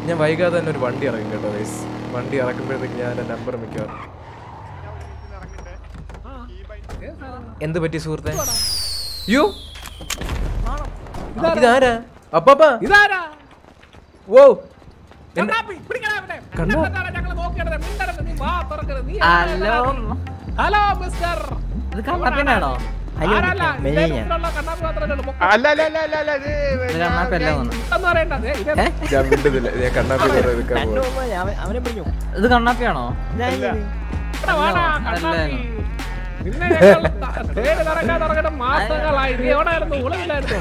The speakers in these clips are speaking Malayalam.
ഞാൻ വൈകാതെ തന്നെ ഒരു വണ്ടി ഇറങ്ങും കേട്ടോ ഗൈസ് വണ്ടി ഇറക്കുമ്പോഴത്തേക്ക് ഞാൻ എൻ്റെ നമ്പർ മിക്കവാറും എന്ത് പറ്റി സുഹൃത്തെ യോ ഇതാരാ അപ്പാപ്പാ ഇതാരാ ഓ കണ്ണാപ്പി, പിടിക്കടാ ഇവിടെ. കണ്ണാ- കണ്ണാപ്പിയാണ് ഞങ്ങള് നോക്കിയെടുത്തത്. മിണ്ടരുത്, നീ വാ തുറക്കരുത്. നീ ഹലോ ഹലോ മിസ്റ്റർ ഇത് കണ്ണാപ്പിനാണോ അയ്യോ ആരല്ല മെലിഞ്ഞ ഇതേ മുമ്പിലുള്ള കണ്ണാപ്പി മാത്രമേ ഉള്ളൂ. പൊക്കം അല്ല അല്ല അല്ല അല്ല അല്ല ഇത് ഇത് കണ്ണാപ്പല്ല തോന്നുന്നു എന്ന് പറയണ്ടത് ഇത് ഞാൻ മിണ്ടുന്നില്ല ഞാൻ കണ്ണാപ്പി എടുക്കാൻ രണ്ടു പോകും മുമ്പ് അവൻ- അവനെ പിടിഞ്ഞു ഇത് കണ്ണാപ്പിയാണോ ഞാൻ അല്ല. ഇവിടെ വാടാ, അല്ല. കണ്ണാപ്പി. നിന്നെ ഞങ്ങൾ ത- തേടി നടക്കാൻ തുടങ്ങിയിട്ട് മാസങ്ങളായി നീ എവിടെയായിരുന്നു ഉളവില്ലായിരുന്നു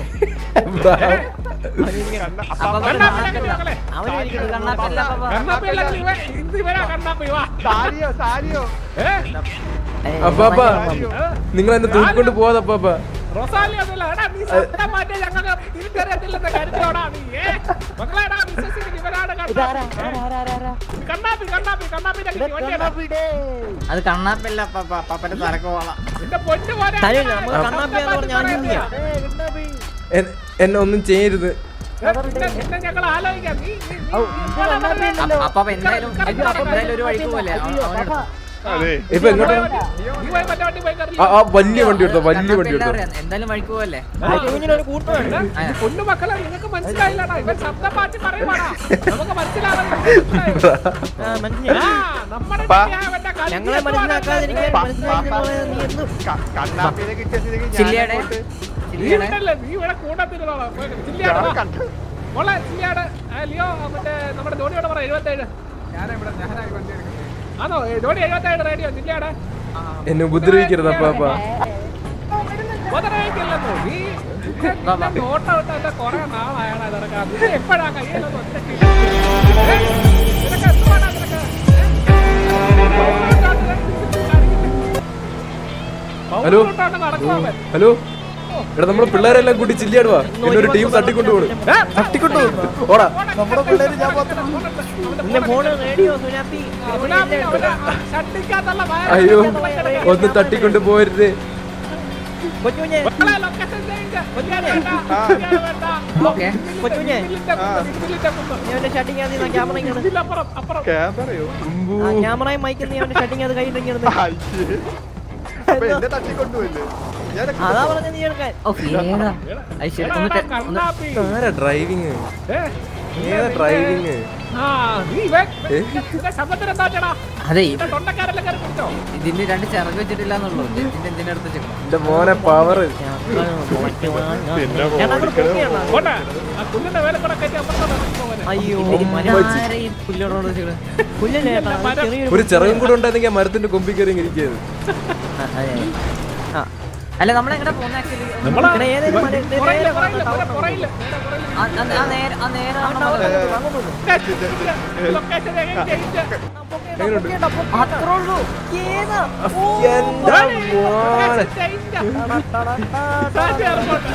അപ്പൊ കണ്ണാപ്പി ഞങ്ങളെ അവനെ ഇത് കണ്ണാപ്പിയല്ല അപ്പൊ കണ്ണാപ്പി അല്ല ഇത് ഇവ- ഇത് ഇവനാ കണ്ണാപ്പി വാ സാരിയോ സാരിയോ ഏ? അപ്പാപ്പ നിങ്ങൾ എന്നെ തൂക്കിക്കൊണ്ട് പോവാതെ അപ്പാപ്പ റൊസാലി ഒന്നുമില്ല. എടാ, നീ സ്വന്തം മാറ്റിയ ഞങ്ങൾക്ക് തിരിച്ചറിയത്തില്ലെന്ന് കരുതിയോടാ നീ, ഏ? മക്കളെടാ, വിശ്വസിക്ക്, ഇവനാണ് കണ്ണാപ്പി. കണ്ണാപ്പി, കണ്ണാപ്പി, കണ്ണാപ്പിന്റെ കിട്ടി, വണ്ടിയെടാ. അത് കണ്ണാപ്പിയല്ല പപ്പ പപ്പന്റെ തരക്കോള നിന്റെ പൊന്നു മോനെ. തരില്ല, നമുക്ക് കണ്ണാപ്പിയാന്ന് പറഞ്ഞാ ഞാൻ പറയാ. എൻ- എന്നെ ഒന്നും ചെയ്യരുത് ഏ, നിന്നെ- നിന്നെ ഞങ്ങൾ ആലോചിക്കാം. നീ- നീ- നീ- നീ ഇവിടെ വരരുത്. അപ്പൊ എന്തായാലും എന്തായാലും ഒരു വഴിക്ക് പോലെ അതെ ഇപ്പൊ എങ്ങോട്ട് നീ പോയി മറ്റേ വണ്ടി പോയി കയറി. ആ ആ വലിയ വണ്ടി എടുത്തോ വലിയ വണ്ടി എടുത്തോ എന്തായാലും വഴിക്ക് പോലെ ഒരു കൂട്ടമുണ്ട് ഇത് പൊന്നു മക്കളെ നിങ്ങൾക്ക് മനസ്സിലായില്ലടാ ഇവൻ ശബ്ദം മാറ്റി പറയുവാടാ നമുക്ക് മനസ്സിലാവാൻ ആ, മനസ്സിലായി ആ നമ്മുടെ പാ. അവന്റെ കളി ഞങ്ങളെ മനസ്സിലാക്കാതിരിക്കാൻ മനസ്സിലാക്കി നീ എന്ത് ക- കണ്ണാപ്പിനെ കിട്ടിയ സ്ഥിതിക്ക് ഞാൻ ചില്ലിയുടെ അങ്ങോട്ട് നീ ചില്ലിയുടെ ഇവിടെയല്ലേ? നീ ഇവിടെ കൂട്ടത്തിരുന്നോളാം. പോയി കളി. ഞാൻ ചില്ലിയാട് വാ. കണ്ടു. മോളെ, ചില്ലിയാട്. ആ, ലിയോ, മറ്റേ നമ്മുടെ ജോഡിയോട് പറ, 77. ആണോ? ഏ, ജോഡി 77 റേഡിയോ, ചില്ലിയാട്. എന്നെ ഉപദ്രവിക്കരുത് അപ്പാപ്പ ഉപദ്രവിക്കില്ലെന്നോ? നീ നിന്നെ- നിന്നെ നോട്ടം ഇട്ട് എന്റെ കുറേ നാളായടാ ഇതൊക്കെ. നീ എപ്പോഴാ കയ്യിലൊന്നും ഒറ്റയ്ക്ക്? ഏ? നിനക്ക് എന്തുവാടാ നിനക്ക്? ഏ? ഹലോ. പൗഡറിട്ടാണ് നടക്കുവാൻ. ഹലോ എടാ നമ്മളെ പിള്ളേരെല്ലാം കൂടി ചില്ലിയാട് വാ എന്നെ ഒരു ടീം തട്ടിക്കൊണ്ടു പോകും ഏ? തട്ടിക്കൊണ്ടു ഓടാ നമ്മുടെ പിള്ളേര് ഞാൻ നിന്റെ ഫോണ് റേഡിയോ സുനാപ്പി അയ്യോ ഒന്ന് തട്ടിക്കൊണ്ട് പോരുത് കൊച്ചുകുഞ്ഞെ ഓക്കെ കൊച്ചുകുഞ്ഞെ നീ അവന്റെ ഷട്ടിങ് അത് ക്യാമറ ക്യാമറയോ ഉമ്പൂ. ആ ക്യാമറയും മൈക്കും നീ അവന്റെ ഷട്ടിങ് അത് കയ്യിലിറങ്ങിയിരുന്നത് അയ്യേ. അപ്പൊ എന്നെ തട്ടിക്കൊണ്ടുപോയില്ലേ ഞാൻ അതാ പറഞ്ഞ നീ എടുക്കാൻ ഓ ഏടാ ഐശ്വര്യ ഒന്ന് ടെ- ഒന്ന് ആരാ ഡ്രൈവിങ് ഏതാ ഡ്രൈവിങ് അതെ തൊണ്ടക്കാരെല്ലാം കയറി പിടിച്ചോ ഇതിന്റെ രണ്ട് ചിറക് വെച്ചിട്ടില്ല എന്നുള്ളൂ ഇതിന്റെ എന്തിന്റെ അടുത്ത് വെച്ചേക്കണം എന്റെ മോനെ പവർ പോട്ടെ ആ കുഞ്ഞിന്റെ വേല കൂടെ കയറ്റി അപ്പുറത്തോട്ട് ഇറക്കി പോവാനെ. അയ്യോ ആരാ ഈ പുല്ലോടോട് വെച്ചേക്കണെ? പുല്ലല്ലേ ചേട്ടാ അത് ചെറിയൊരു ഒരു ചിറകും കൂടെ ഉണ്ടായിരുന്നെങ്കിൽ ആ മരത്തിന്റെ കൊമ്പിൽ കയറി ഇരിക്കുന്നത് ആ, അതെ, അതെ. ആ, അല്ല നമ്മളെങ്ങനെ പോകുന്ന ആക്ച്വലി നമ്മള് ഇവിടെ ഏതേലും മല- ഇത് പുറയില്, നേരെ പുറയില്, ടൗൺ പുറയില്, പുറയില്. നേരെ പുറയില്. ആ നേരെ ആ നേരെ ടൗൺ അങ്ങോട്ട് പോ, അങ്ങോട്ട് പോ. ലൊക്കേഷൻ എങ്ങനെ ചെയ്യിച്ച്? പൊക്കിയിട്ടാ, പൊക്കിയിട്ടാ, പൊക്കിയിട്ടാ. അത്രേ ഉള്ളൂ ഏതാ? എന്റെ മോനെ ലൊക്കേഷൻ ചെയ്യിച്ച. ടടാ, ടടാ, ടടാ, സാറ്റ് ഇറങ്ങോട്ട്.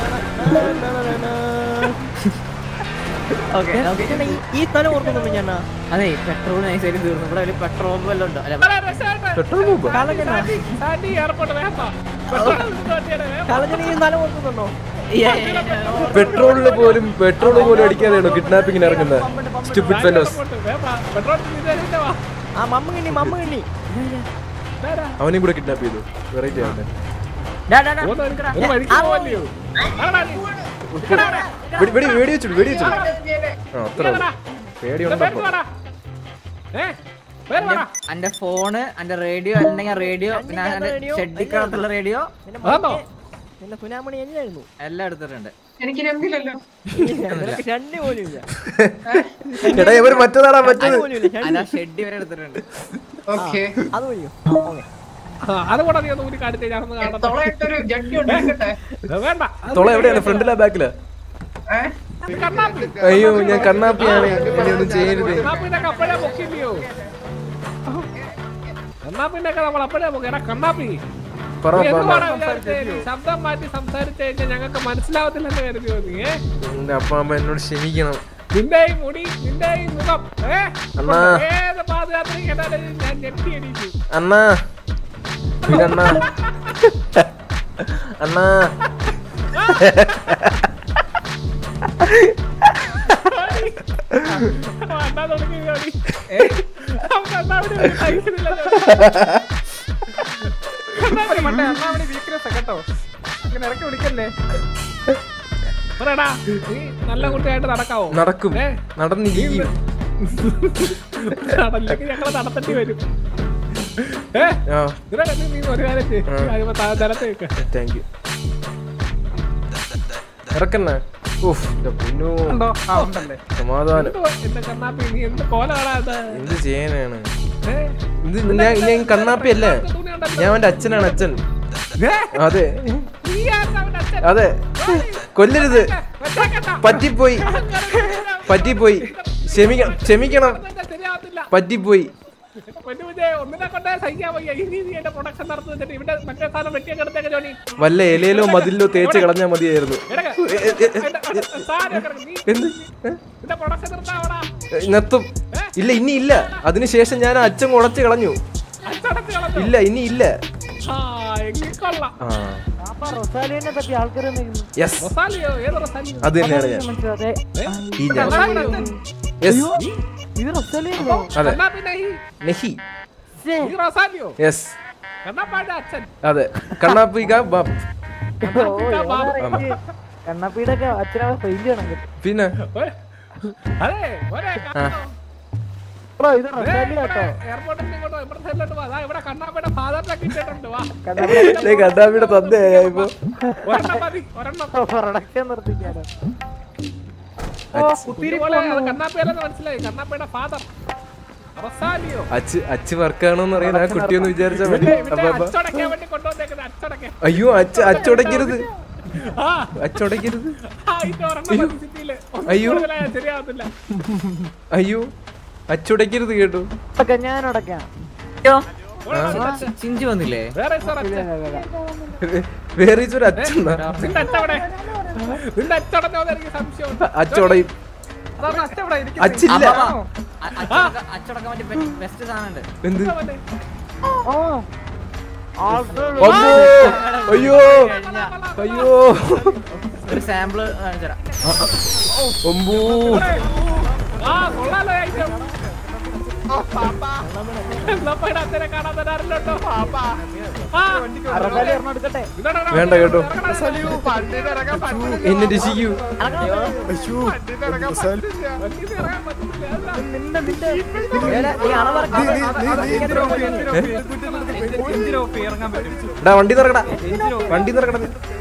ഓക്കെ ഓക്കെ ചേട്ടാ, ഈ- ഈ സ്ഥലം ഓർക്കുന്നുണ്ട് ഞാൻ അതെ പെട്രോൾ നൈസായിട്ട് തീർന്നു ഇവിടെ ഒരു പെട്രോൾ വല്ലതും ഉണ്ടോ അല്ല വളരെ രസമായിട്ട്. Petrol pump Sandy, Sandy airport വേഗം വാ. പെട്രോൾ തീർന്നു വണ്ടിയുടെ വേഗം വാ. കളഞ്ഞ ഈ സ്ഥലം ഓർക്കുന്നുണ്ടോ പെട്രോളിന് പോലും പെട്രോൾ പോലും അടിക്കാതെയാണോ കിഡ്നാപ്പിങ്ങിന് ഇറങ്ങുന്നത് സ്റ്റുപ്പിഡ് ഫെലോസ് അങ്ങോട്ട് വേഗം വാ. പെട്രോൾ തീർന്നു വാ. ആ മമ്മ കിണ്ണി മമ്മ കിണ്ണി നേരാ. അവനെയും കൂടെ കിഡ്നാപ്പ് ചെയ്തു വെറൈറ്റി ആവട്ടെ ഡാ, ഡാ, ഡാ. ഒന്ന് ഒരു വഴിക്ക് പോവല്ലയോ? ആടാ നീ. ഇക്കടാടാ. വെടി വെടി വെടി വെച്ചു വെടി വെച്ചു ആ അത്ര ഇക്കടാടാ. പേടിയുണ്ടപ്പോ പേര് വാടാ. ഏ? പേര് വാടാ. എന്റെ ഫോണ് എന്റെ റേഡിയോ അല്ലെങ്കിൽ റേഡിയോ പിന്നെ എന്റെ ഷെഡിക്കകത്തുള്ള റേഡിയോ അതാണോ? പിന്നെ സുനാമണി എന്നായിരുന്നു എല്ലാം എടുത്തിട്ടുണ്ട് നിനക്ക് ഷണ്ടി പോലും ഇല്ല എടാ ഇവര് മറ്റേതാടാ മറ്റേത് പോലും ഇല്ല ഷണ്ടി. അല്ല ഷെഡ് വരെ എടുത്തിട്ടുണ്ട് അത് പോയോ ഓക്കെ ആ, അത് കൂടെ നീ ഒന്ന് ഊരി കാണിച്ചേ ഞാനൊന്ന് കാണട്ടെ. ഏ, വേണ്ട തൊള എവിടെയാണ് ഫ്രണ്ടിലാ ബാക്കിലാ അത് കണ്ണാപ്പി അയ്യോ ഞാൻ കണ്ണാപ്പിയാണ് എന്നെ ഒന്നും ചെയ്യരുത് കണ്ണാപ്പിന്റെ ഒക്കെ അപ്പഴേ പൊക്കില്ലയോ കണ്ണാപ്പിന്റെ ഒക്കെ നമ്മൾ അപ്പഴേ പൊക്കി എടാ കണ്ണാപ്പി പറ നീ പറ എന്തുവാടാ വിചാരിച്ചേ? നീ ശബ്ദം മാറ്റി സംസാരിച്ചു കഴിഞ്ഞാൽ ഞങ്ങൾക്ക് മനസ്സിലാവത്തില്ലെന്ന് കരുതിയോ നീ ഏ? എന്റെ അപ്പ അമ്മ എന്നോട് ക്ഷമിക്കണം നിന്റെ ഈ മുടി നിന്റെ ഈ മുഖം ഏ? അണ്ണാ. ഏത് പാദയാത്രയും കേട്ടാലും ഞാൻ ഞെട്ടി അടിക്കും അണ്ണാ ഇതണ്ണാ അണ്ണാ അണ്ണാ തുടങ്ങി ജോലി. നമുക്ക് അണ്ണാവിനെ ഒരു കഴിക്കുന്നില്ല ജോലി. അണ്ണാമണി മണ്ടേ അണ്ണാമണി വീക്ക്നെസ് കേട്ടോ ഇങ്ങനെ ഇറക്കി വിളിക്കല്ലേ പറയടാ നീ നല്ല കുട്ടിയായിട്ട് നടക്കാവോ നടക്കും ഏ? നടന്നിരിക്കും നടല്ലെങ്കിൽ ഞങ്ങള് നടത്തേണ്ടി വരും ഏ ആ ഇതിനൊക്കെ നീ നീ ഒരു കാര്യം ചെയ്യ്. ആ. അതിപ്പോ താ- നിലത്ത് വെക്ക്. താങ്ക് യു ഇറക്കണ്ണ ഓഫ് എന്റെ പൊന്നോ ഉണ്ടോ ആ ഉണ്ടല്ലേ സമാധാനം എന്തുവാ എന്റെ കണ്ണാപ്പി നീ എന്ത് കോലാടാ ഇത് എന്ത് ചെയ്യാനാണ് ഏ? ഇത് ഞാൻ ഞാൻ കണ്ണാപ്പി അല്ലേ തുണി ഉണ്ടല്ലോ. ഞാൻ അവന്റെ അച്ഛനാണ് അച്ഛൻ ഏ? അതെ നീ ആരാ അവന്റെ അച്ഛൻ? അതെ കൊല്ലരുത് വെച്ചേക്കണ്ട. പറ്റിപ്പോയി പറ്റിപ്പോയി ക്ഷമിക്കണം ക്ഷമിക്കണം ഇതൊക്കെ ശരിയാവത്തില്ല. പറ്റിപ്പോയി പൊന്നു കുഞ്ഞേ, ഒന്നിനെ കൊണ്ടേ സഹിക്കാൻ വയ്യ. ഇനി നീ എന്റെ പ്രൊഡക്ഷൻ നടത്തുന്ന വെച്ചിട്ട് ഇവിടെ മറ്റേ സാധനം വെട്ടിയൊക്കെ എടുത്തേക്ക് ജോണി. വല്ല ഇലയിലോ മതിലിലോ തേച്ച് കളഞ്ഞാൽ മതിയായിരുന്നു എടുക്ക്. എ- എ- എ- അതിന്റെ സാധനം ഒക്കെ എടുക്ക്. നീ എന്ത് ഏ? ഇതിന്റെ പ്രൊഡക്ഷൻ നിർത്താവടാ. നിർത്തും ഇല്ല ഇനി ഇല്ല അതിനുശേഷം ഞാൻ ആ അച്ഛൻ ഉടച്ചു കളഞ്ഞു അച്ചടച്ച് കളഞ്ഞോ? ഇല്ല ഇനി ഇല്ല ആ, എങ്കിൽ കൊള്ളാം. ആ അപ്പൊ റൊസാലിനെ പറ്റി ആൾക്കാർ യെസ് റൊസാലിയോ? ഏത് റൊസാലിയോ? അത് തന്നെയാണ് ഞാൻ മനസ്സിലാതെ ഈ ഞാൻ റൊസാലിയോ അച്ഛൻ? യെസ് ഇത് റൊസാലിയല്ലോ അതെ കണ്ണാ പിന്നെ ഈ- നെഹി ഈ റൊസാലിയോ? യെസ് കണ്ണാപ്പാന്റെ അച്ഛൻ. അതെ കണ്ണാപ്പിക ബാപ്പ് കണ്ണപ്പീടെ ഒക്കെ അച്ഛനെ പെയിന്റ് ചെയ്യണം പിന്നെ ഓ- അതെ, ഒരേ ആ. കാണോ? ബ്രോ ഇത് ഏ, റൊസാലിയ ഇവിടെ കേട്ടോ എയർപോർട്ടിൽ നിന്ന് ഇങ്ങോട്ട് ഇപ്പുറത്തെ സൈഡിലോട്ട് വാ. ദാ ഇവിടെ കണ്ണാപ്പയുടെ ഫാദറിനൊക്കെ ഇട്ടിട്ടുണ്ട് വാ ദേ കണ്ണാപ്പിയുടെ തന്തയാ ഇപ്പൊ ഒരെണ്ണം മതി ഒരെണ്ണം പ്രൊഡക്ഷൻ നിർത്തിക്കാലോ കുത്തിരിപോലെ കണ്ണാപ്പയല്ലെന്ന് മനസ്സിലായി കണ്ണാപ്പയുടെ ഫാദർ റൊസാലിയോ അച്ച് അച്ച് വർക്കാണോന്ന് അറിയാൻ ആ കുട്ടിയൊന്ന് വിചാരിച്ചാ മതി ഇവന്റെ അപ്പൊ അപ്പൊ അച്ചടക്കാൻ വേണ്ടി കൊണ്ടുവന്നേക്കുന്നത് അച്ചടക്കാൻ അയ്യോ അച്ഛ അച്ചുടയ്ക്കരുത് ആ അച്ചുടയ്ക്കരുത് ആ, ഇത് ഒരെണ്ണം മതി സിറ്റിയില്. ഒന്നും അയ്യോ. കൂടുതലായാൽ ശരിയാവത്തില്ല അയ്യോ അച്ചുടയ്ക്കരുത് കേട്ടു ഒക്കെ ഞാൻ അടക്കാം ചിഞ്ചി വന്നില്ലേ വേറെ സാർ അച്ഛൻ വേറെ ഒരു അച്ഛൻ നിന്റെ അച്ഛവിടെ നിന്റെ അച്ചടഞ്ഞോ എനിക്ക് സംശയമുണ്ട് അച്ചുടയും അതാണ് അച്ഛൻ ഇവിടെ ഇരിക്കുന്നത്. അച്ചില്ല അച്ചടക്കാൻ പറ്റിയ ബെസ്റ്റ് സാധനം എന്ത് അവനെ. ഓ ആൾക്കാർ അമ്മോ അയ്യോ അയ്യോ ഒരു സാമ്പിള് കാണിച്ചുതരാം ഒമ്പൂ ആ കൊള്ളാലോ ഐറ്റം നമ്മയുടെ അച്ഛനെ കാണാൻ തരാറില്ലോട്ടോ ആ റൊസാലി ഒരെണ്ണം എടുക്കട്ടെ ഇതാടാ, വേണ്ട കേട്ടോ വണ്ടിയിൽ ഇറങ്ങാൻ പറ്റില്ല എന്നെ രക്ഷിക്കൂ വണ്ടിയിൽ ഇറങ്ങാൻ പറ്റില്ല വണ്ടിയിൽ ഇറങ്ങാൻ പറ്റുന്നില്ല. അതാ. നിന്റെ നിന്റെ ഈ അളവറക്കാൻ എടാ വണ്ടി നിറക്കടാ വണ്ടി നിറക്കടാ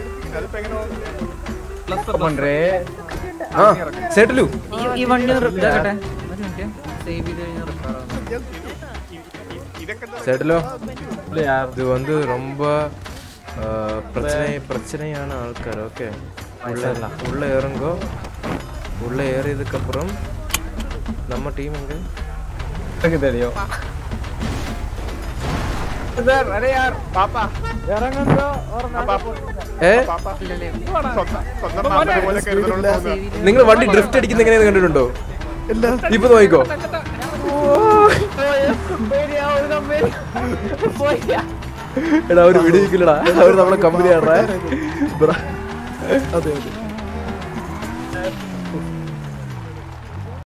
ആ ചേട്ടലു ഈ- ഈ വണ്ടി ഒന്ന് ഇതാക്കട്ടെ ഒരു മിനിറ്റ് സേവ് ചെയ്ത് കഴിഞ്ഞാൽ റിപ്പയർ ആവും சேட்டலோ இது வந்து ரொம்ப ஆ, பிரச்சனை பிரச்சனையான ஆட்கார் ஓகே உள்ள உள்ள இறங்கோ உள்ள ஏறியதுக்கு அப்புறம் நம்ம டீம் எங்க പാപ്പാ ഇറങ്ങുമ്പോ ഒരെണ്ണം പാപ്പ ഏ പാപ്പ സ്വന്തം സ്വന്തം മാമനെ പോലെ കരുതണമെന്ന് തോന്നുന്നു നിങ്ങൾ വണ്ടി ഡ്രിഫ്റ്റ് അടിക്കുന്ന എങ്ങനെയാന്ന് കണ്ടിട്ടുണ്ടോ ഇപ്പൊ നോക്കിക്കോ പേടിയാ ഒരു കമ്പനി പോയാ എടാ അവര് വിടിയിക്കില്ലടാ അവര് നമ്മളെ കമ്പനിയാടാ അതെ അതെ